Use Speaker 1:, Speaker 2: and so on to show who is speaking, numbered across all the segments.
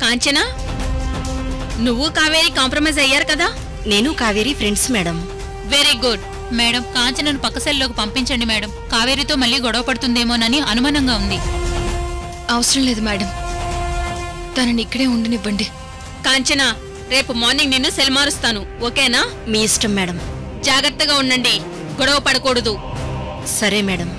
Speaker 1: కాంచనా నువ్వు కావేరి కాంప్రమైజ్ అయ్యారు కదా
Speaker 2: నేను Kaveri friends madam
Speaker 1: very good
Speaker 3: madam కాంచనను పక్క సెల్లోకి పంపించండి మేడం కావేరితో మళ్ళీ గొడవ పడుతుందేమోనని అనుమానంగా ఉంది
Speaker 4: అవసరం లేదు మేడం తనని ఇక్కడే ఉండనివ్వండి
Speaker 1: కాంచనా రేపు మార్నింగ్ నిన్ను సెల్ మారుస్తాను ఓకేనా
Speaker 2: మీ ఇష్టం మేడం
Speaker 1: జాగ్రత్తగా ఉండండి గొడవ పడకూడదు
Speaker 2: సరే మేడం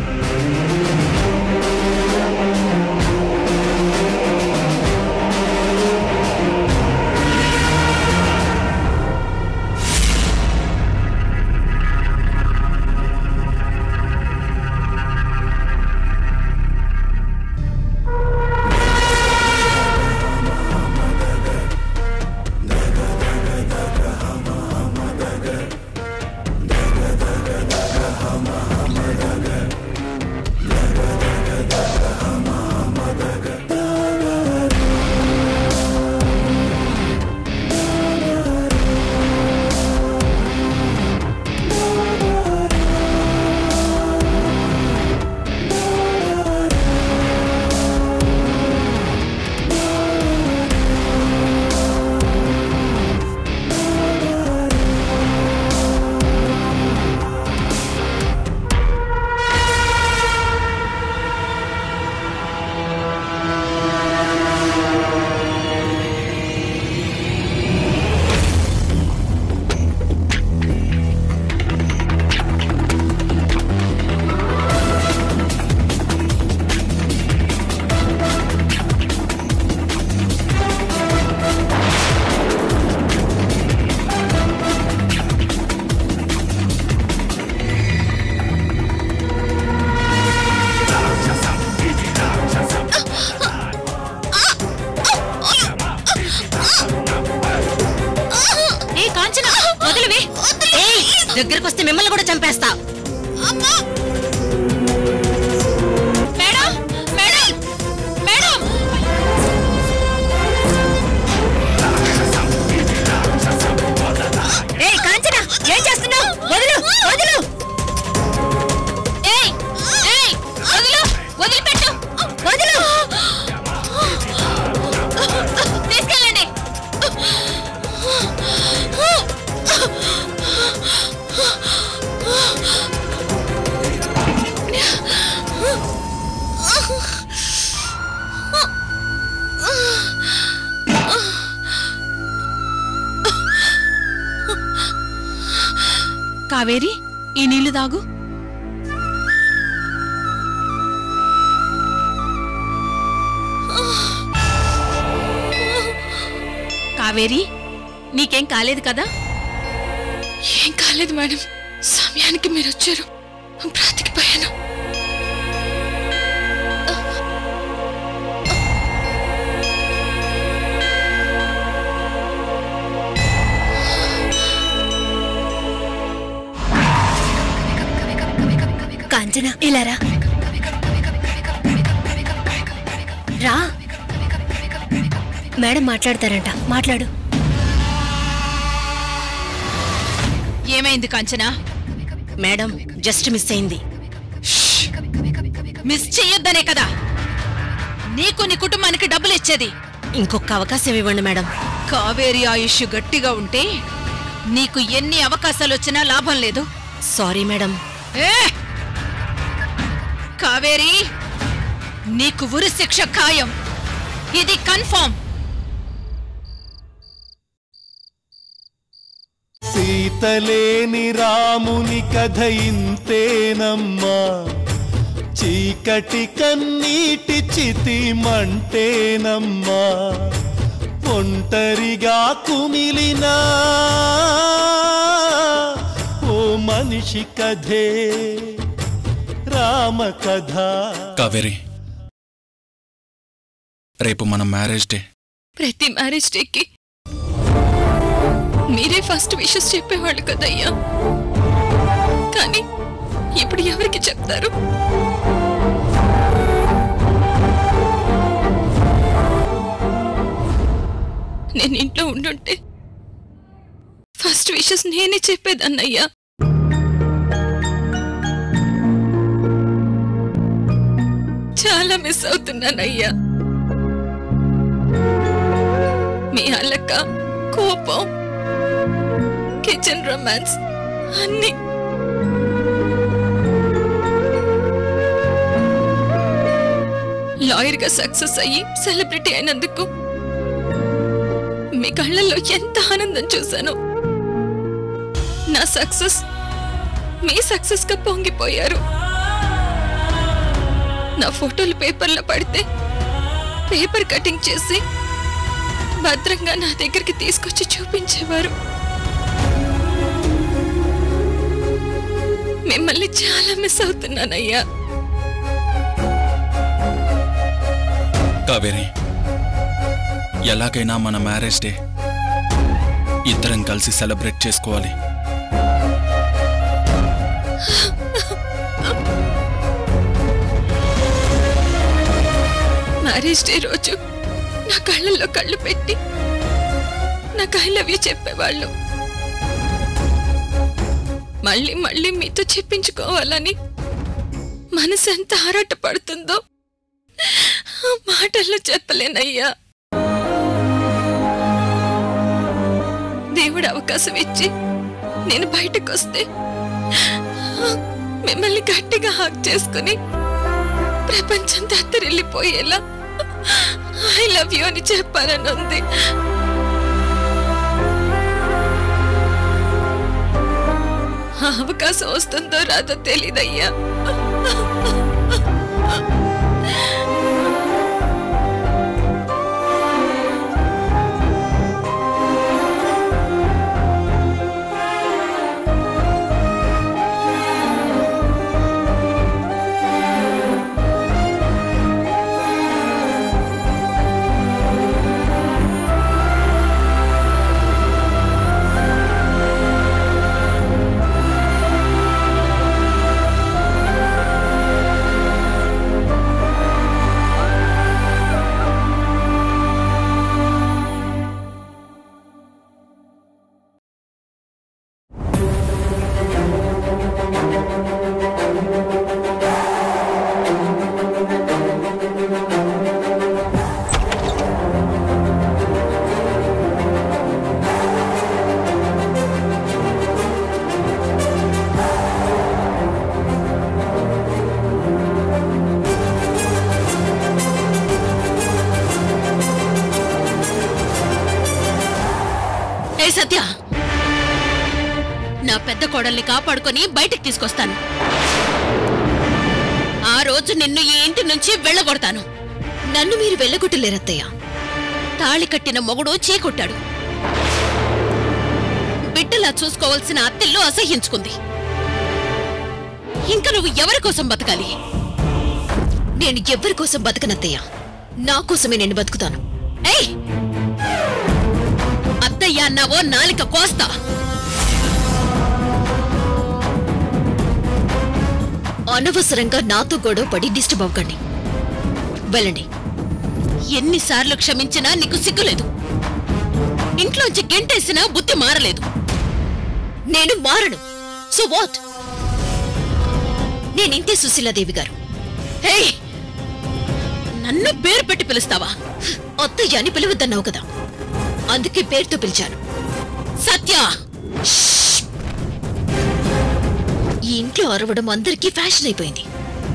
Speaker 3: ఏ కాంచన వదిలివే
Speaker 2: ఏయ్ దగ్గరకు వస్తే మిమ్మల్ని కూడా చంపేస్తా
Speaker 3: మేడం మేడం మేడం
Speaker 2: ఏయ్ కాంచన ఏం చేస్తున్నావు వదిలు వదిలు
Speaker 3: ఏయ్ ఏయ్ వదిలు వదిలిపెట్టు
Speaker 2: వదిలు
Speaker 3: తీసుకెళ్ళండి
Speaker 1: కావేరి ఈ నీళ్లు తాగు కావేరి నీకేం కాలేదు కదా
Speaker 4: ఏం కాలేదు మేడం సమయానికి మీరు వచ్చారు బ్రతికిపోయాను
Speaker 2: కాంచన ఇలా రా రా మేడం మాట్లాడతారంట మాట్లాడు
Speaker 1: ఏమైంది కాంచనా
Speaker 2: మేడం జస్ట్ మిస్ అయింది
Speaker 1: మిస్ చెయ్యొద్దనే కదా నీకు నీ కుటుంబానికి డబ్బులు ఇచ్చేది
Speaker 2: ఇంకొక అవకాశం ఇవ్వండి మేడం
Speaker 1: కావేరి ఆయుష్ గట్టిగా ఉంటే నీకు ఎన్ని అవకాశాలు వచ్చినా లాభం లేదు
Speaker 2: సారీ మేడం
Speaker 1: ఏ కావేరి నీకు ఉరి శిక్ష ఖాయం ఇది కన్ఫర్మ్
Speaker 5: సీతలేని రాముని కథ ఇంతేనమ్మా చీకటి కన్నీటి చితి మంటేనమ్మా ఒంటరిగా కుమిలినా ఓ మనిషి కథే రామ కథ
Speaker 6: కావేరి రేపు మన మ్యారేజ్ డే
Speaker 4: ప్రతి మ్యారేజ్ డేకి మీరే ఫస్ట్ విషెస్ చెప్పేవాళ్ళు కదయ్యా కానీ ఇప్పుడు ఎవరికి చెప్తారు నేను ఇంట్లో ఉండుంటే ఫస్ట్ విషెస్ నేనే చెప్పేదన్నయ్యా చాలా మిస్ అవుతున్నానయ్యా మీ అలక కోపం కిచెన్ రొమాన్స్ అన్నీ లాయర్ గా సక్సెస్ అయ్యి సెలబ్రిటీ అయినందుకు మీ కళ్ళల్లో ఎంత ఆనందం చూశాను నా సక్సెస్ మీ సక్సెస్ గా పొంగిపోయారు నా ఫోటోలు పేపర్లో పడితే పేపర్ కటింగ్ చేసి భద్రంగా నా దగ్గరికి తీసుకొచ్చి చూపించేవారు మిమ్మల్ని చాలా మిస్ అవుతున్నానయ్యా
Speaker 6: కావేరి ఎలాగైనా మన మ్యారేజ్ డే ఇద్దరం కలిసి సెలబ్రేట్ చేసుకోవాలి
Speaker 4: మ్యారేజ్ డే రోజు నా కళ్ళల్లో కళ్ళు పెట్టి నాకు ఐ లవ్ యూ చెప్పేవాళ్ళు మళ్ళీ మళ్ళీ మీతో చెప్పించుకోవాలని మనసు ఎంత ఆరాట పడుతుందో ఆ మాటల్లో చెప్పలేనయ్యా దేవుడు అవకాశం ఇచ్చి నేను బయటకు వస్తే మిమ్మల్ని గట్టిగా హాక్ చేసుకుని ప్రపంచం దత్తరిల్లిపోయేలా ఐ లవ్ యూ అని చెప్పాలని ఉంది ఆ అవకాశం వస్తుందో రాదో తెలీదయ్యా
Speaker 2: ఏ సత్య నా పెద్ద కోడల్ని కాపాడుకొని బయటికి తీసుకొస్తాను ఆ రోజు నిన్ను ఈ ఇంటి నుంచి వెళ్ళగొడతాను నన్ను మీరు వెళ్ళగొట్టలేరత్తయ్య తాళి కట్టిన మొగుడు చీకొట్టాడు బిడ్డలా చూసుకోవాల్సిన అత్తిల్లు అసహ్యించుకుంది ఇంకా నువ్వు ఎవరి కోసం బతకాలి నేను ఎవరి కోసం బతకనత్తయ్య నా కోసమే నేను బతుకుతాను ఏయ్ అత్తయ్య అన్నావో నాలిక కోస్తా అనవసరంగా నాతో గొడవ పడి డిస్టర్బ్ అవ్వకండి వెళ్ళండి ఎన్నిసార్లు క్షమించినా నీకు సిగ్గులేదు ఇంట్లోంచి గెంటేసినా బుద్ధి మారలేదు నేను మారను సో వాట్ నేనింతే సుశీలాదేవి గారు హే నన్ను పేరు పెట్టి పిలుస్తావా అత్తయ్య అని పిలవద్దన్నావు కదా అందుకే పేరుతో పిలిచాను సత్య షష్! ఈ ఇంట్లో అరవడం అందరికీ ఫ్యాషన్ అయిపోయింది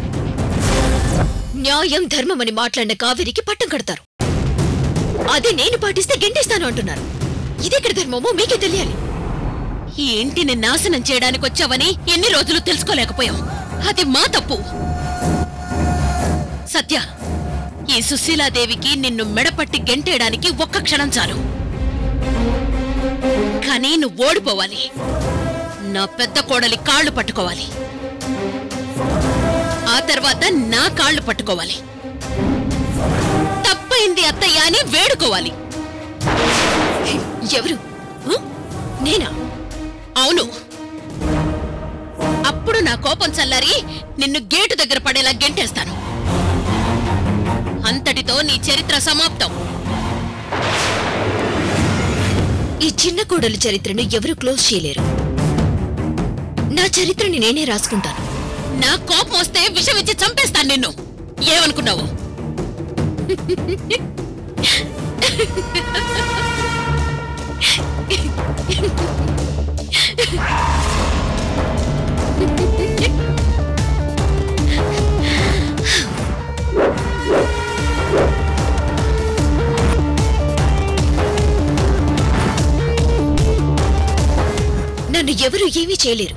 Speaker 2: న్యాయం ధర్మం అని మాట్లాడిన కావేరికి పట్టం కడతారు అదే నేను పాటిస్తే గెంటేస్తాను అంటున్నారు ఇదెక్కడ ధర్మమో మీకే తెలియాలి ఈ ఇంటిని నాశనం చేయడానికి వచ్చావని ఎన్ని రోజులు తెలుసుకోలేకపోయాం అది మా తప్పు సత్య ఈ సుశీలాదేవికి నిన్ను మెడపట్టి గెంటేయడానికి ఒక్క క్షణం చాలు కానీ నువ్వు ఓడిపోవాలి నా పెద్ద కోడలి కాళ్ళు పట్టుకోవాలి ఆ తర్వాత నా కాళ్ళు పట్టుకోవాలి తప్పైంది అత్తయ్య అని వేడుకోవాలి ఎవరు హ? నేనా అవును అప్పుడు నా కోపం చల్లారి నిన్ను గేటు దగ్గర పడేలా గెంటేస్తాను అంతటితో నీ చరిత్ర సమాప్తం ఈ చిన్న కోడలు చరిత్రను ఎవరు క్లోజ్ చేయలేరు నా చరిత్రని నేనే రాసుకుంటాను నా కోపం వస్తే విషం ఇచ్చి చంపేస్తాను నిన్ను ఏమనుకున్నావు నన్ను ఎవరు ఏమీ చేయలేరు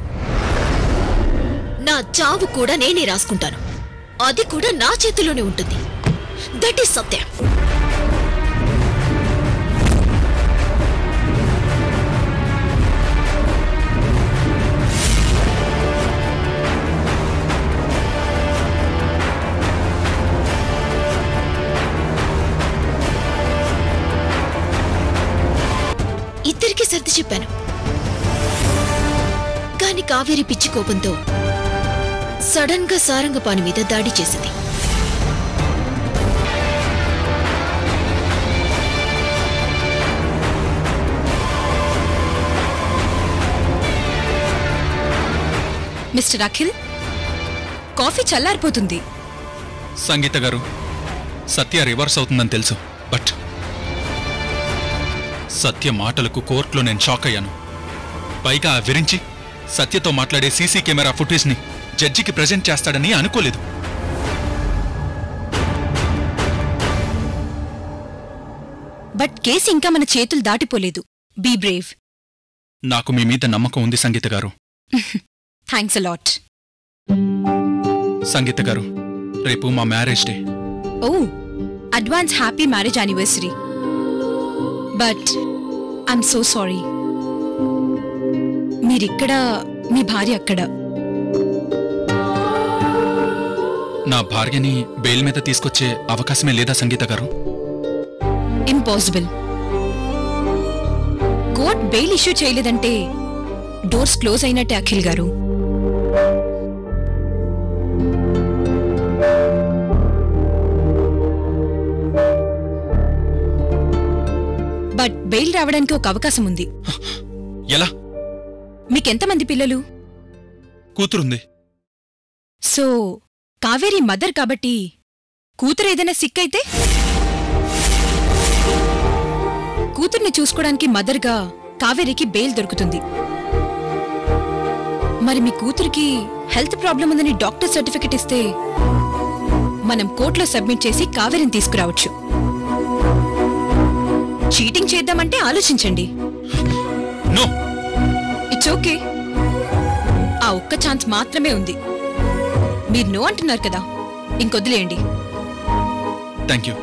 Speaker 2: నా చావు కూడా నేనే రాసుకుంటాను అది కూడా నా చేతిలోనే ఉంటుంది దట్ ఈస్ సత్యం ఇద్దరికీ సర్ది చెప్పాను కాని కావేరి పిచ్చి కోపంతో సడన్ గా సారంగపాణి మీద దాడి చేసింది
Speaker 4: మిస్టర్ అఖిల్ కాఫీ చల్లారిపోతుంది
Speaker 6: సంగీత గారు సత్య రివర్స్ అవుతుందని తెలుసు బట్ సత్య మాటలకు కోర్టులో నేను షాక్ అయ్యాను పైగా ఆ విరించి సత్యతో మాట్లాడే సీసీ కెమెరా ఫుటేజ్ని జడ్జికి ప్రజెంట్ చేస్తాడని అనుకోలేదు
Speaker 4: బట్ కేసు ఇంకా మన చేతులు దాటిపోలేదు బీ బ్రేవ్
Speaker 6: నాకు మీ మీద నమ్మకం ఉంది సంగీత గారు
Speaker 4: థ్యాంక్స్ అలాట్
Speaker 6: సంగీత గారు రేపు మా మ్యారేజ్ డే
Speaker 4: ఓ advance happy marriage anniversary but I'm so sorry మీరిక్కడ మీ భార్య అక్కడ
Speaker 6: నా భార్యని బెయిల్ మీద తీసుకొచ్చే అవకాశమే లేదా సంగీత గారు
Speaker 4: ఇంపాసిబుల్ కోర్ట్ బెయిల్ ఇష్యూ చేయలేదంటే డోర్స్ క్లోజ్ అయినట్టే అఖిల్ గారు బట్ బెయిల్ రావడానికి ఒక అవకాశం ఉంది
Speaker 6: ఎలా
Speaker 4: మీకెంతమంది పిల్లలు
Speaker 6: కూతురుంది
Speaker 4: సో కావేరి మదర్ కాబట్టి కూతురు ఏదైనా సిక్ అయితే కూతుర్ని చూసుకోవడానికి మదర్గా కావేరికి బెయిల్ దొరుకుతుంది మరి మీ కూతురికి హెల్త్ ప్రాబ్లం ఉందని డాక్టర్ సర్టిఫికెట్ ఇస్తే మనం కోర్టులో సబ్మిట్ చేసి కావేరిని తీసుకురావచ్చు చీటింగ్ చేద్దామంటే ఆలోచించండి
Speaker 6: నో
Speaker 4: ఇట్స్ ఓకే ఆ ఒక్క ఛాన్స్ మాత్రమే ఉంది మీరు నో అంటున్నారు కదా ఇంకొదిలేయండి
Speaker 6: థ్యాంక్ యూ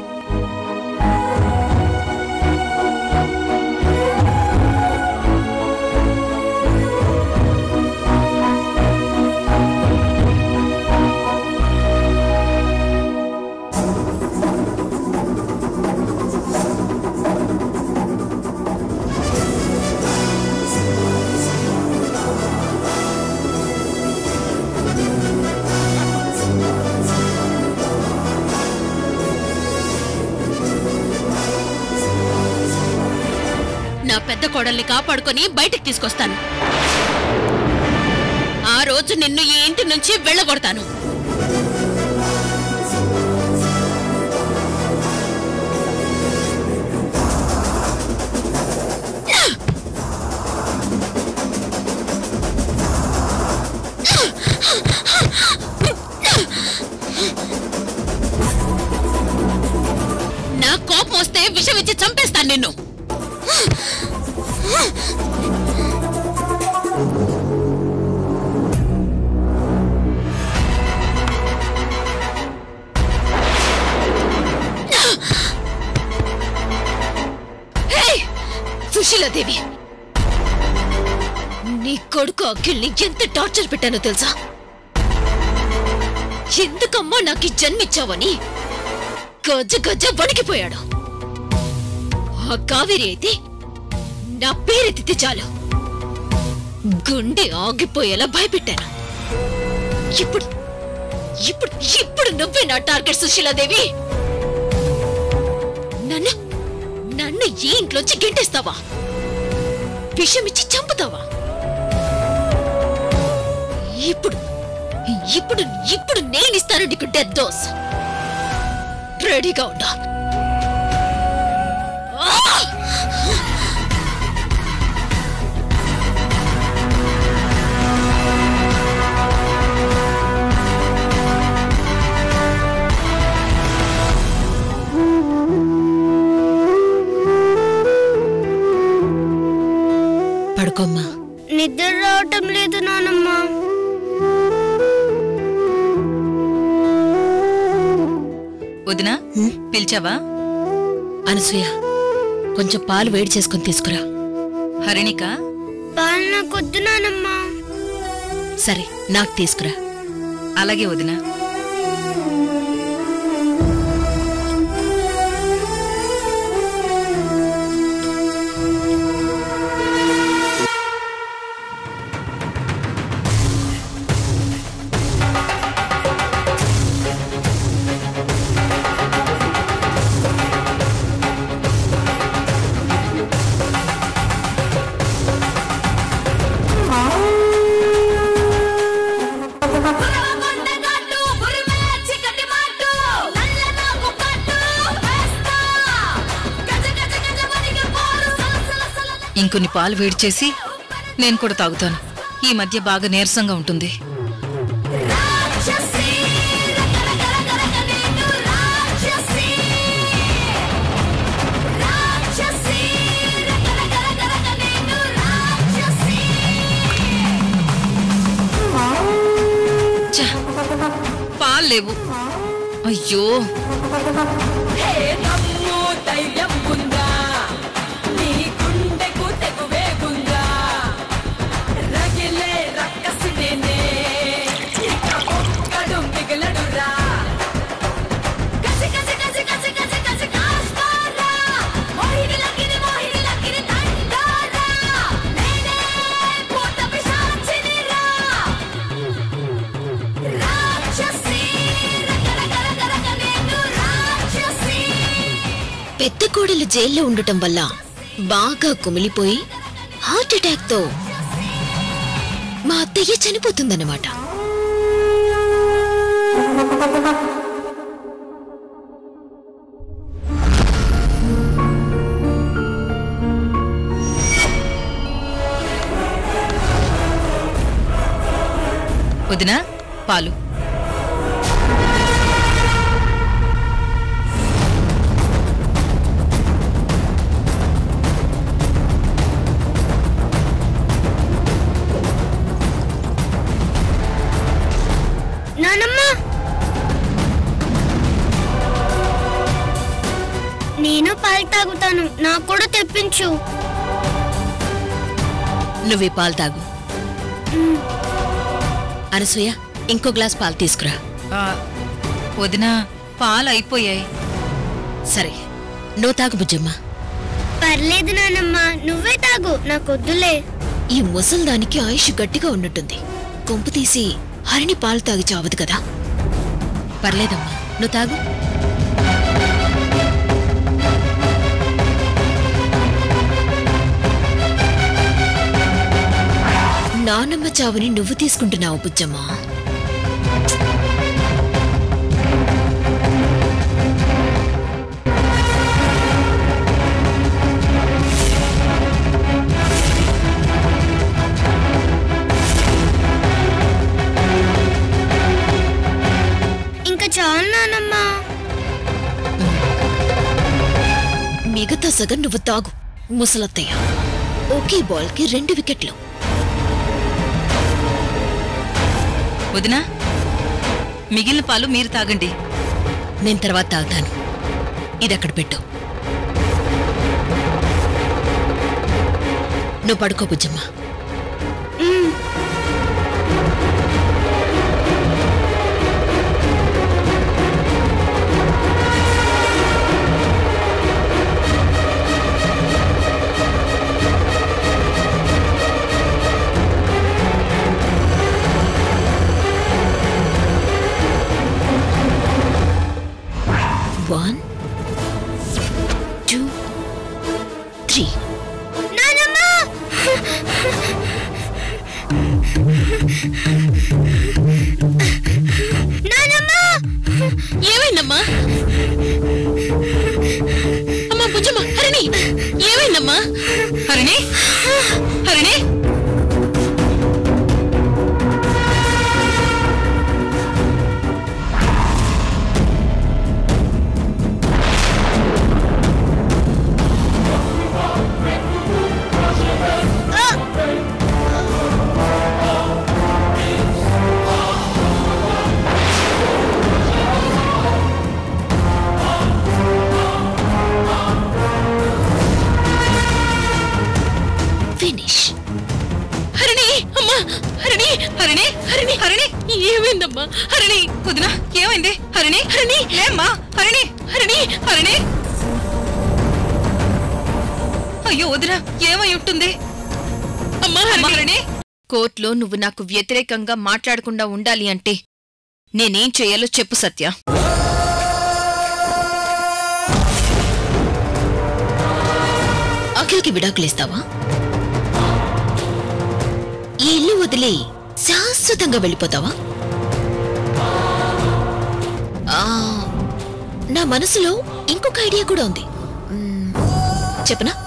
Speaker 2: నా పెద్ద కోడల్ని కాపాడుకొని బయటికి తీసుకొస్తాను ఆ రోజు నిన్ను ఈ ఇంటి నుంచి వెళ్ళగొడతాను నా కోపం వస్తే విషం ఇచ్చి చంపేస్తాను నిన్ను హేయ్! సుశీలాదేవి నీ కొడుకు అఖిల్ని ఎంత టార్చర్ పెట్టానో తెలుసా ఎందుకమ్మా నాకు ఈ జన్మిచ్చావని గజ్జ గజ్జ వణికిపోయాడు ఆ కావేరి అయితే నా పేరెత్తితే చాలు గుండె ఆగిపోయేలా భయపెట్టాను ఇప్పుడు ఇప్పుడు ఇప్పుడు నువ్వే నా టార్గెట్ సుశీలాదేవి నన్ను నన్ను ఈ ఇంట్లోంచి గెంటేస్తావా విషమిచ్చి చంపుతావా ఇప్పుడు ఇప్పుడు ఇప్పుడు నేనిస్తాను నీకు డెత్ డోస్ రెడీగా ఉండా
Speaker 1: పిలిచావా
Speaker 2: అనసూయ కొంచెం పాలు వేడి చేసుకుని తీసుకురా
Speaker 1: హరిణిక
Speaker 7: పాలు నాకొద్దు నానమ్మా
Speaker 2: సరే నాకు తీసుకురా
Speaker 1: అలాగే వదినా ఇంకొన్ని పాలు వేడి చేసి నేను కూడా తాగుతాను ఈ మధ్య బాగా నీరసంగా ఉంటుంది ఛ, పాలు లేవు అయ్యో
Speaker 2: పెద్ద కోడలు జైల్లో ఉండటం వల్ల బాగా కుమిలిపోయి హార్ట్ అటాక్ తో మా అత్తయ్య చనిపోతుందన్నమాట
Speaker 1: వదినా పాలు
Speaker 7: నానమ్మా నేను పాలు తాగుతాను నాకు కూడా తెప్పించు
Speaker 2: నువ్వే పాలు తాగు అనసూయ ఇంకో గ్లాస్ పాలు తీసుకురా
Speaker 1: ఆ, వదినా పాలు అయిపోయాయి
Speaker 2: సరే నువ్వు తాగు బుజ్జమ్మ
Speaker 7: పర్లేదు నానమ్మా నువ్వే తాగు నాకొద్దులే
Speaker 2: ఈ ముసల్దానికి ఆయుష్ గట్టిగా ఉన్నట్టుంది కొంపు తీసి హరిని పాలు తాగి చావదు కదా పర్లేదమ్మా నువ్వు తాగు నానమ్మ చావుని నువ్వు తీసుకుంటున్నావు బుజ్జమ్మా
Speaker 7: ఇంకా చాలు నానమ్మా
Speaker 2: మిగతా సగం నువ్వు తాగు ముసలత్తయ్య ఒకే బాల్ కి రెండు వికెట్లు
Speaker 1: వదినా మిగిలిన పాలు మీరు తాగండి
Speaker 2: నేను తర్వాత తాగుతాను ఇది అక్కడ పెట్టు నువ్వు పడుకో బుజ్జమ్మ వన్ టూ త్రీ
Speaker 7: నానమ్మా నానమ్మా
Speaker 2: ఏమైందమ్మా అమ్మా బుజ్జమ్మ హరిణి ఏమైందమ్మా
Speaker 1: హరిణి హరిణి
Speaker 7: ఆ!
Speaker 2: ఏమైందమ్మా హరిణి
Speaker 1: వదినా ఏమైంది హరిణి
Speaker 2: హరిణి
Speaker 1: లేమ్మా హరిణి
Speaker 2: హరిణి
Speaker 1: హరిణి అయ్యో వదినా ఏమై ఉంటుంది
Speaker 2: అమ్మా
Speaker 1: అమ్మా
Speaker 2: హరిణి
Speaker 1: హరిణి కోర్టులో నువ్వు నాకు వ్యతిరేకంగా మాట్లాడకుండా ఉండాలి అంటే నేనేం చేయాలో చెప్పు సత్య
Speaker 2: అఖిల్కి విడాకులిస్తావా ఈ ఇల్లు వదిలి శాశ్వతంగా వెళ్ళిపోతావా ఆ, నా మనసులో ఇంకొక ఐడియా కూడా ఉంది మ్మ్, చెప్పనా